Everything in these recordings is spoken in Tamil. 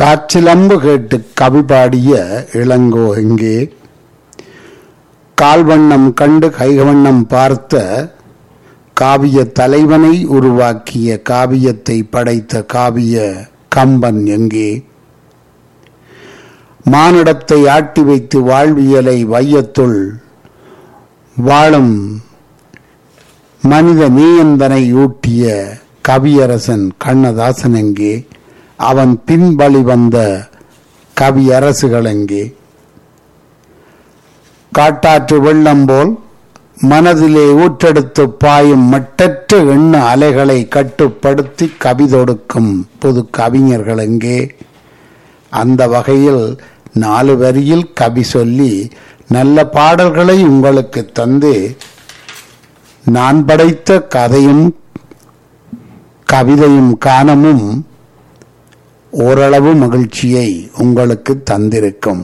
காற்றிலம்பு கேட்டு கவி பாடிய இளங்கோ எங்கே கால்வண்ணம் கண்டு கைவண்ணம் பார்த்த காவிய தலைவனை உருவாக்கிய காவியத்தை படைத்த காவிய கம்பன் எங்கே மானிடத்தை ஆட்டி வைத்து வாழ்வியலை வையத்துள் வாழும் மனித நீயந்தனை ஊட்டிய கவியரசன் கண்ணதாசன் எங்கே அவன் பின்வழி வந்த கவியரசுகள் எங்கே காட்டாற்று வெள்ளம் போல் மனதிலே ஊற்றெடுத்து பாயும் மட்டற்ற எண்ண அலைகளை கட்டுப்படுத்தி கவிதொடுக்கும் புது கவிஞர்கள் எங்கே அந்த வகையில் நாலு வரியில் கவி சொல்லி நல்ல பாடல்களை உங்களுக்கு தந்து நான் படைத்த கதையும் கவிதையும் காணமும் ஓரளவு மகிழ்ச்சியை உங்களுக்கு தந்திருக்கும்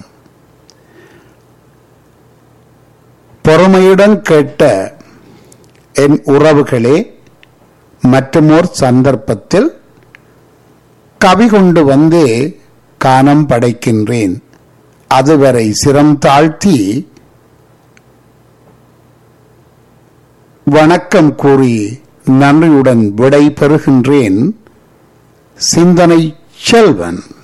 பொறுமையுடன் கேட்ட என் உறவுகளே மற்றுமோர் சந்தர்ப்பத்தில் கவி கொண்டு வந்து கானம் படைக்கின்றேன் அதுவரை சிரம் தாழ்த்தி வணக்கம் கூறி நன்றியுடன் விடை பெறுகின்றேன் சிந்தனை செல்வன்